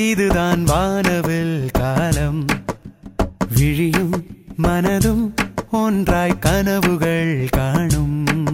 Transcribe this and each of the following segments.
இதுதான் வானவில் காலம் விழியும் மனதும் ஒன்றாய் கனவுகள் காணும்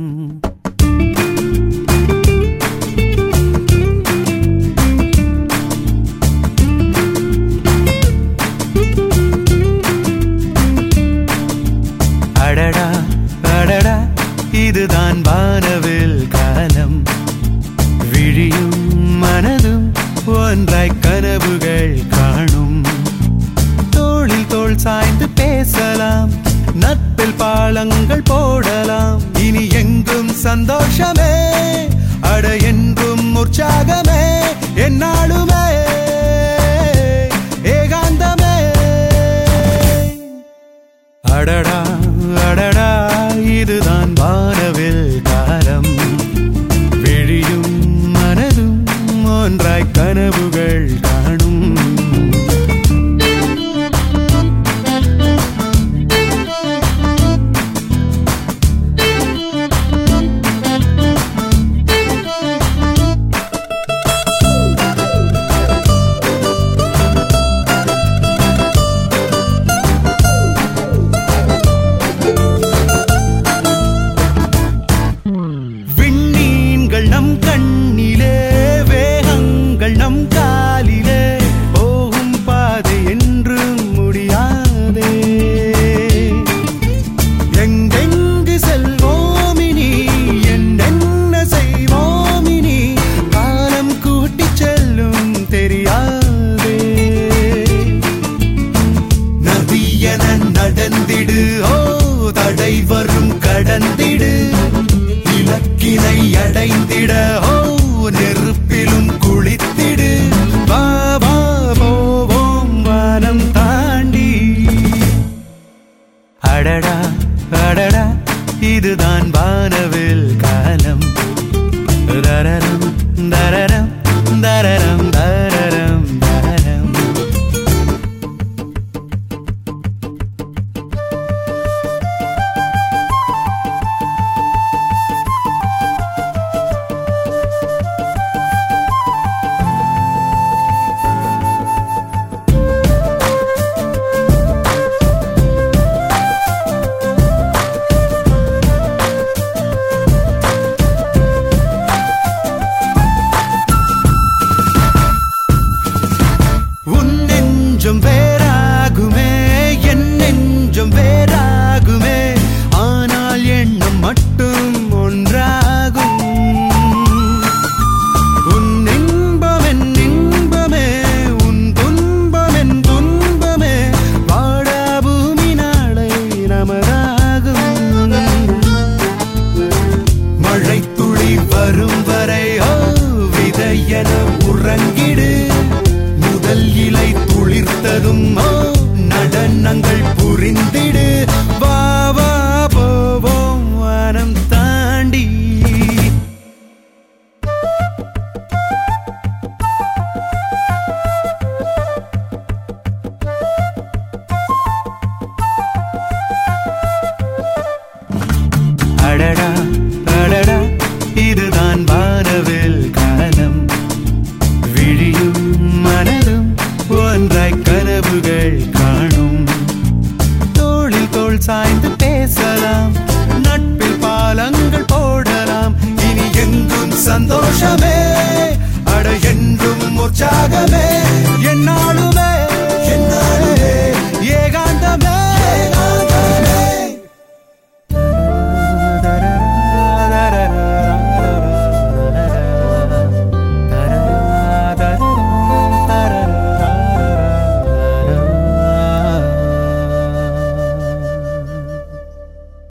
அடடா அடடா இதுதான் வானவில் காலம் விழியும் மனதும் ஒன்றாய் கனவுகள் காணும் தோளில் தோள் சாய்ந்து பேசலாம் நட்பில் பாலங்கள் போடலாம் இனி எங்கும் சந்தோஷமே அட என்றும் உற்சாகமே என்னாலுமே ஏகாந்தமே அடடா அடடா இதுதான் வானவில் காலம் விழியும் மனதும் ஒன்றாய் கனவுகள் காணும் விண்ணீன்கள் நம் கண்ணிலே வேகங்கள் நம் காலிலே போகும் பாதை என்றும் முடியாதே எங்கெங்கு செல்வோமினி என்னென்ன செய்வோமினி காலம் கூட்டிச் செல்லும் தெரியாதே நதியென நடந்திடு ஓ தடை வரும் கடந்திடு இலக்கினை அடைந்திட ஓ நெருப்பிலும் குளித்திடு வா வா போவோம் வானம் தாண்டி அடடா அடடா இதுதான் வானவில் காலம் ரரரம்